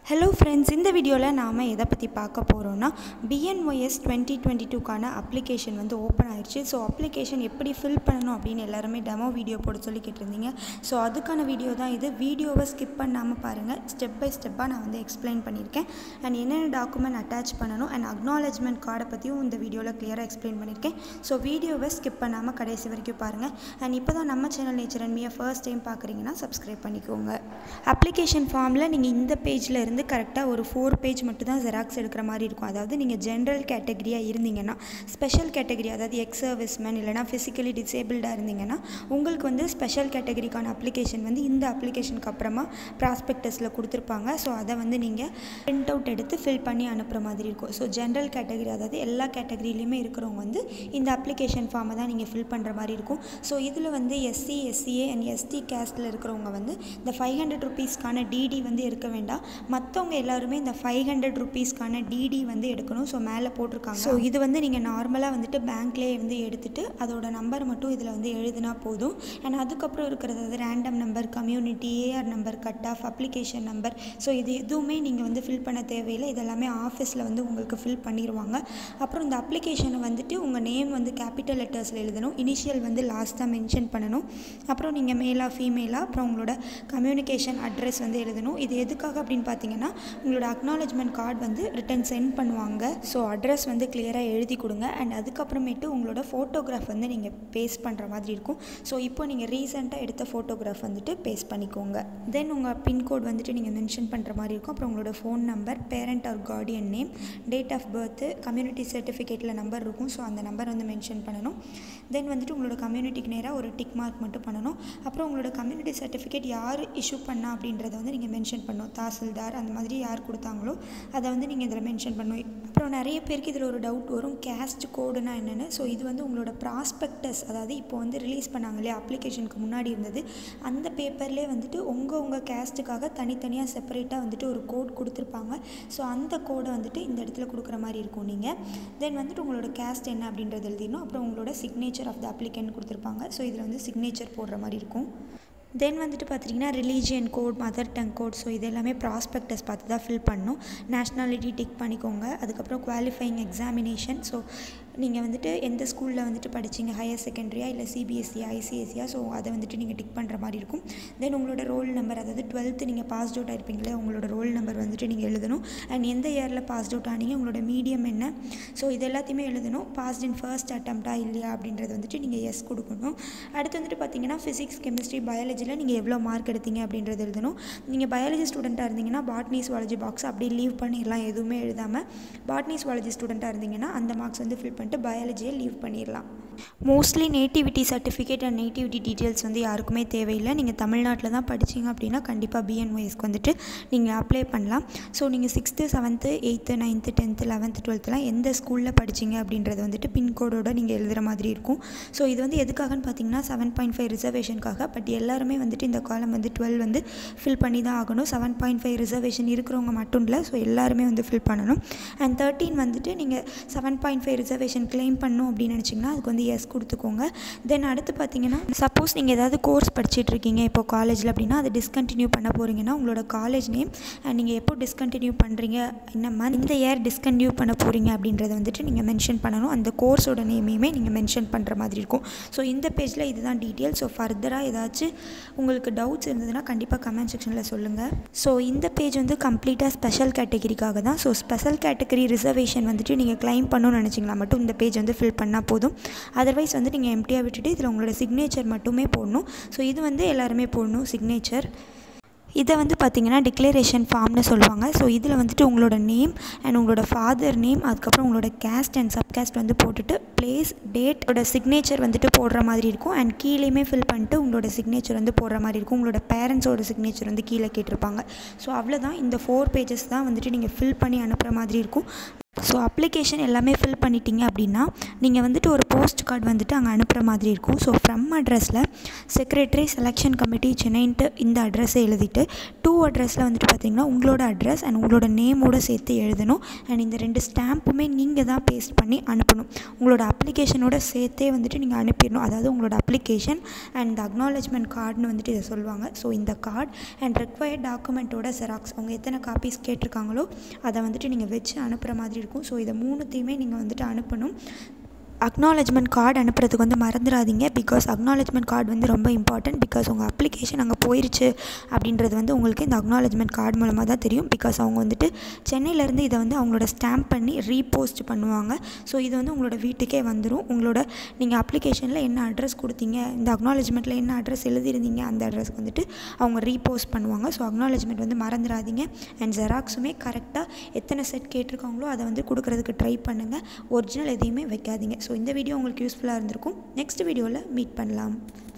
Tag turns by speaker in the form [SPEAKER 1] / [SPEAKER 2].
[SPEAKER 1] hello friends இந்த வீடியோவில் நாம் எதை பற்றி பார்க்க போகிறோன்னா பிஎன்ஒஎஸ் டுவெண்ட்டி டுவெண்ட்டி டூக்கான அப்ளிகேஷன் வந்து ஓப்பன் ஆயிடுச்சு ஸோ அப்ளிகேஷன் எப்படி ஃபில் பண்ணணும் அப்படின்னு எல்லாருமே டெமோ வீடியோ போட சொல்லி கேட்டிருந்தீங்க ஸோ அதுக்கான வீடியோ தான் இது வீடியோவை ஸ்கிப் பண்ணாமல் பாருங்கள் ஸ்டெப் பை ஸ்டெப்பாக நான் வந்து எக்ஸ்பிளைன் பண்ணியிருக்கேன் அண்ட் என்னென்ன டாக்குமெண்ட் அட்டாச் பண்ணணும் அண்ட் அக்னாலஜ்மெண்ட் கார்டை பற்றியும் இந்த வீடியோவில் கிளியராக எக்ஸ்பிளைன் பண்ணியிருக்கேன் ஸோ வீடியோவை ஸ்கிப் பண்ணாமல் கடைசி வரைக்கும் பாருங்கள் அண்ட் இப்போ தான் நம்ம சேனல் நேச்சர் அண்ட் மீயை ஃபர்ஸ்ட் டைம் பார்க்குறீங்கன்னா சப்ஸ்கிரைப் பண்ணிக்கோங்க அப்ளிகேஷன் ஃபார்மில் நீங்கள் இந்த பேஜில் இருந்து கரெக்டாக ஒரு ஃபோர் பேஜ் மட்டும் தான் ஜெராக்ஸ் எடுக்கிற மாதிரி இருக்கும் அதாவது நீங்கள் ஜென்ரல் கேட்டகரியாக இருந்தீங்கன்னா ஸ்பெஷல் கேட்டகரி அதாவது எக்ஸ் சர்வீஸ்மேன் இல்லைனா ஃபிசிக்கலி டிசேபிள்டாக இருந்தீங்கன்னா உங்களுக்கு வந்து ஸ்பெஷல் கேட்டகரிக்கான அப்ளிகேஷன் வந்து இந்த அப்ளிகேஷனுக்கு அப்புறமா ப்ராஸ்பெக்டஸில் கொடுத்துருப்பாங்க ஸோ அதை வந்து நீங்கள் பிரிண்ட் அவுட் எடுத்து ஃபில் பண்ணி அனுப்புகிற மாதிரி இருக்கும் ஸோ ஜென்ரல் கேட்டகரி அதாவது எல்லா கேட்டகரியிலையுமே இருக்கிறவங்க வந்து இந்த அப்ளிகேஷன் ஃபார்மை தான் நீங்கள் ஃபில் பண்ணுற மாதிரி இருக்கும் ஸோ இதில் வந்து எஸ்சி எஸ்சிஏ அண்ட் எஸ்டி கேஸ்ட்டில் இருக்கிறவங்க வந்து இந்த ஃபைவ் ஹண்ட்ரட் ருபீஸ்க்கான டிடி வந்து எடுக்க வேண்டாம் மற்றவங்க எல்லாருமே இந்த ஃபைவ் ஹண்ட்ரட் ருபீஸ்க்கான டிடி வந்து எடுக்கணும் ஸோ மேலே போட்டிருக்காங்க ஸோ இது வந்து நீங்கள் நார்மலாக வந்துட்டு பேங்க்லேயே வந்து எடுத்துகிட்டு அதோட நம்பர் மட்டும் இதில் வந்து எழுதினா போதும் அண்ட் அதுக்கப்புறம் இருக்கிறது அது random number community AR number cut off application number so இது எதுவுமே நீங்கள் வந்து ஃபில் பண்ண தேவையில்லை இதெல்லாமே ஆஃபீஸில் வந்து உங்களுக்கு ஃபில் பண்ணிடுவாங்க அப்புறம் இந்த அப்ளிகேஷனை வந்துட்டு உங்கள் நேம் வந்து கேபிட்டல் லெட்டர்ஸில் எழுதணும் இனிஷியல் வந்து லாஸ்ட்டாக மென்ஷன் பண்ணணும் அப்புறம் நீங்கள் மேலாக ஃபீமேலாக அப்புறம் உங்களோட கம்யூனிகேஷன் அட்ரஸ் வந்து எழுதணும் இது எதுக்காக அப்படின்னு பார்த்தீங்கன்னா உங்களோட அக்னாலஜ்மெண்ட் கார்டு வந்து ரிட்டன் சென்ட் பண்ணுவாங்க ஸோ அட்ரஸ் வந்து கிளியராக எழுதி கொடுங்க அண்ட் அதுக்கப்புறமேட்டு உங்களோட ஃபோட்டோகிராஃப் வந்து நீங்கள் பேஸ்ட் பண்ணுற மாதிரி இருக்கும் ஸோ இப்போ நீங்கள் ரீசெண்டாக எடுத்த ஃபோட்டோகிராஃப் வந்துட்டு பேஸ்ட் பண்ணிக்கோங்க தென் உங்கள் பின்கோட் வந்துட்டு நீங்கள் மென்ஷன் பண்ணுற மாதிரி இருக்கும் அப்புறம் உங்களோட phone number parent or guardian name date of birth community சர்டிஃபிகேட்டில் நம்பர் இருக்கும் ஸோ அந்த நம்பர் வந்து மென்ஷன் பண்ணணும் தென் வந்துட்டு உங்களோட கம்யூனிட்டிக்கு நேராக ஒரு டிக் மார்க் மட்டும் பண்ணணும் அப்புறம் உங்களோட கம்யூனிட்டி சர்டிஃபிகேட் யார் இஷ்யூ பண்ணா அப்படின்றத வந்து நீங்கள் மென்ஷன் பண்ணணும் தாசில்தார் அந்த மாதிரி யார் கொடுத்தாங்களோ அதை வந்து நீங்கள் இதில் மென்ஷன் பண்ணணும் அப்புறம் நிறைய பேருக்கு இதில் ஒரு டவுட் வரும் கேஸ்ட் கோடுனா என்னென்னு ஸோ இது வந்து உங்களோட ப்ராஸ்பெக்டஸ் அதாவது இப்போ வந்து ரிலீஸ் பண்ணாங்க இல்லையா அப்ளிகேஷனுக்கு முன்னாடி இருந்தது அந்த பேப்பர்லேயே வந்துட்டு உங்கள் உங்கள் கேஸ்ட்டுக்காக தனித்தனியாக செப்பரேட்டாக வந்துட்டு ஒரு கோட் கொடுத்துருப்பாங்க ஸோ அந்த கோடை வந்துட்டு இந்த இடத்துல கொடுக்குற மாதிரி இருக்கும் நீங்கள் தென் வந்துட்டு உங்களோட கேஸ்ட் என்ன அப்படின்றது எழுதிடணும் அப்புறம் உங்களோட சிக்னேச்சர் ஆஃப் த அப்ளிகன்ட் கொடுத்துருப்பாங்க ஸோ இதில் வந்து சிக்னேச்சர் போடுற மாதிரி இருக்கும் தென் வந்துட்டு பார்த்தீங்கன்னா religion code mother tongue code so இது எல்லாமே ப்ராஸ்பெக்டஸ் பார்த்து தான் ஃபில் பண்ணணும் நேஷ்னாலிட்டி டிக் பண்ணிக்கோங்க அதுக்கப்புறம் குவாலிஃபைங் எக்ஸாமினேஷன் ஸோ நீங்கள் வந்துட்டு எந்த ஸ்கூலில் வந்துட்டு படிச்சிங்க ஹையர் செகண்டரியா இல்லை சிபிஎஸ்சியா ஐசிஎஸ்சியா ஸோ அதை வந்துட்டு நீங்கள் டிக் பண்ணுற மாதிரி இருக்கும் தென் உங்களோட ரோல் நம்பர் அதாவது டுவெல்த்து நீங்கள் பாஸ் அவுட் ஆயிருப்பீங்களே உங்களோட ரோல் நம்பர் வந்துட்டு நீங்கள் எழுதணும் அண்ட் எந்த இயரில் பாஸ் அவுட் ஆனீங்க உங்களோட மீடியம் என்ன ஸோ இது எல்லாத்தையுமே எழுதணும் பாஸ்ட் இன் ஃபர்ஸ்ட் அட்டம்ப்டா இல்லையா அப்படின்றது வந்துட்டு நீங்கள் எஸ் கொடுக்கணும் அடுத்து வந்துட்டு பார்த்தீங்கன்னா ஃபிசிக்ஸ் கெமிஸ்ட்ரி பயாலஜியில் நீங்கள் எவ்வளோ மார்க் எடுத்தீங்க அப்படின்றது எழுதணும் நீங்கள் பயாலஜி ஸ்டூடெண்ட்டாக இருந்தீங்கன்னா பாட்னி சுவாலஜி பாக்ஸ் அப்படி லீவ் பண்ணிடலாம் எதுவுமே எழுதாமல் பாட்னி சுவாலஜி ஸ்டூடெண்ட்டாக இருந்தீங்கன்னா அந்த மார்க்ஸ் வந்து ஃபில் பண்ணிட்டு பயாலஜியை லீவ் பண்ணிடலாம் mostly nativity certificate and nativity details வந்து யாருக்குமே தேவையில்லை நீங்கள் தமிழ்நாட்டில் தான் படிச்சிங்க அப்படின்னா கண்டிப்பாக பிஎன்ஒஎஸ்க்கு வந்துட்டு நீங்கள் அப்ளை பண்ணலாம் ஸோ நீங்கள் sixth seventh eighth ninth tenth eleventh டுவெல்த்துலாம் எந்த ஸ்கூலில் படிச்சிங்க அப்படின்றது வந்துட்டு பின்கோடோட நீங்கள் எழுதுகிற மாதிரி இருக்கும் ஸோ இது வந்து எதுக்காகன்னு பார்த்தீங்கன்னா செவன் பாயிண்ட் ஃபைவ் ரிசர்வேஷனுக்காக பட் எல்லாருமே வந்துட்டு இந்த காலம் வந்து டுவெல் வந்து ஃபில் பண்ணி தான் ஆகணும் செவன் பாயிண்ட் ஃபைவ் ரிசர்வேஷன் இருக்கிறவங்க மட்டும் இல்லை ஸோ எல்லாருமே வந்து ஃபில் பண்ணணும் அண்ட் தேர்ட்டீன் வந்துட்டு நீங்கள் seven point five reservation claim பண்ணணும் அப்படின்னு நினச்சிங்கன்னா அதுக்கு வந்து எஸ் கொடுத்துக்கோங்க தென் அடுத்து பார்த்தீங்கன்னா சப்போஸ் நீங்கள் ஏதாவது கோர்ஸ் படிச்சுட்டு இருக்கீங்க இப்போ காலேஜில் அப்படின்னா அதை டிஸ்கண்டினியூ பண்ண போகிறீங்கன்னா உங்களோட காலேஜ் நேம் அண்ட் நீங்கள் எப்போ டிஸ்கண்டினியூ பண்ணுறீங்க என்ன மந்த் இந்த இயர் டிஸ்கண்டினியூ பண்ண போகிறீங்க அப்படின்றத வந்துட்டு நீங்கள் மென்ஷன் பண்ணணும் அந்த கோர்ஸோட நேமையுமே நீங்கள் மென்ஷன் பண்ணுற மாதிரி இருக்கும் ஸோ இந்த பேஜில் இதுதான் டீட்டெயில் ஸோ ஃபர்தராக ஏதாச்சும் உங்களுக்கு டவுட்ஸ் இருந்ததுன்னா கண்டிப்பாக கமெண்ட் செக்ஷனில் சொல்லுங்கள் ஸோ இந்த பேஜ் வந்து கம்ப்ளீட்டாக ஸ்பெஷல் கேட்டகரிக்காக தான் ஸோ ஸ்பெஷல் கேட்டகரி ரிசர்வேஷன் வந்துட்டு நீங்கள் கிளைம் பண்ணணும்னு நினச்சிங்களா மட்டும் இந்த பேஜ் வந்து ஃபில் பண்ணால் போதும் அதர்வைஸ் வந்து நீங்கள் எம்டியாக விட்டுட்டு இதில் உங்களோட சிக்னேச்சர் மட்டுமே போடணும் ஸோ இது வந்து எல்லாருமே போடணும் சிக்னேச்சர் இதை வந்து பார்த்திங்கன்னா டிக்ளரேஷன் ஃபார்ம்னு சொல்லுவாங்க ஸோ இதில் வந்துட்டு உங்களோட நேம் அண்ட் உங்களோட ஃபாதர் நேம் அதுக்கப்புறம் உங்களோட கேஸ்ட் அண்ட் சப்காஸ்ட் வந்து போட்டுட்டு பிளேஸ் டேட்டோட சிக்னேச்சர் வந்துட்டு போடுற மாதிரி இருக்கும் அண்ட் கீழேயுமே ஃபில் பண்ணிட்டு உங்களோட சிக்னேச்சர் வந்து போடுற மாதிரி இருக்கும் உங்களோட பேரண்ட்ஸோட சிக்னேச்சர் வந்து கீழே கேட்டிருப்பாங்க ஸோ அவ்வளோதான் இந்த ஃபோர் பேஜஸ் தான் வந்துட்டு நீங்கள் ஃபில் பண்ணி அனுப்புகிற மாதிரி இருக்கும் ஸோ அப்ளிகேஷன் எல்லாமே ஃபில் பண்ணிட்டீங்க அப்படின்னா நீங்கள் வந்துட்டு ஒரு போஸ்ட் கார்டு வந்துட்டு அங்கே அனுப்புகிற மாதிரி இருக்கும் ஸோ ஃப்ரம் அட்ரஸில் செக்ரட்டரி செலெக்ஷன் கமிட்டி சென்னைன்ட்டு இந்த அட்ரஸை எழுதிட்டு டூ அட்ரஸில் வந்துட்டு பார்த்தீங்கன்னா உங்களோட அட்ரஸ் அண்ட் உங்களோட நேமோட சேர்த்து எழுதணும் அண்ட் இந்த ரெண்டு ஸ்டாம்ப்புமே நீங்கள் தான் பேஸ்ட் பண்ணி அனுப்பணும் உங்களோட அப்ளிகேஷனோட சேர்த்தே வந்துட்டு நீங்கள் அனுப்பிடணும் அதாவது உங்களோட அப்ளிகேஷன் அண்ட் இந்த அக்னாலேஜ்மெண்ட் கார்டுன்னு வந்துட்டு இதை சொல்லுவாங்க ஸோ இந்த கார்டு அண்ட் ரெக்வயர்ட் டாக்குமெண்ட்டோட ஜெராக்ஸ் அவங்க எத்தனை காப்பீஸ் கேட்டிருக்காங்களோ அதை வந்துட்டு நீங்கள் வச்சு அனுப்புகிற மாதிரி இருக்கும் ஸோ இதை மூணுத்தையுமே நீங்கள் வந்துட்டு அனுப்பணும் அக்னாலஜ்மெண்ட் கார்டு அனுப்புறதுக்கு வந்து மறந்துடாதீங்க பிகாஸ் அக்னாலஜ்மெண்ட் கார்டு வந்து ரொம்ப இம்பார்ட்டன்ட் பிகாஸ் உங்கள் அப்ளிகேஷன் அங்கே போயிருச்சு அப்படின்றது வந்து உங்களுக்கு இந்த அக்னாலஜ்மெண்ட் கார்டு மூலமாக தான் தெரியும் பிகாஸ் அவங்க வந்துட்டு சென்னையிலேருந்து இதை வந்து அவங்களோட ஸ்டாம்ப் பண்ணி ரீபோஸ்ட் பண்ணுவாங்க ஸோ இது வந்து உங்களோட வீட்டுக்கே வந்துடும் உங்களோட நீங்கள் அப்ளிகேஷனில் என்ன அட்ரஸ் கொடுத்தீங்க இந்த அக்னாலஜ்மெண்ட்டில் என்ன அட்ரஸ் எழுதியிருந்தீங்க அந்த அட்ரஸ்க்கு வந்துட்டு அவங்க ரீபோஸ்ட் பண்ணுவாங்க ஸோ அக்னாலஜ்மெண்ட் வந்து மறந்துடாதீங்க அண்ட் ஜெராக்ஸுமே கரெக்டாக எத்தனை செட் கேட்டிருக்காங்களோ அதை வந்து கொடுக்குறதுக்கு ட்ரை பண்ணுங்கள் ஒரிஜினல் எதையுமே வைக்காதீங்க ஸோ இந்த வீடியோ உங்களுக்கு யூஸ்ஃபுல்லாக இருந்திருக்கும் நெக்ஸ்ட் வீடியோவில் மீட் பண்ணலாம்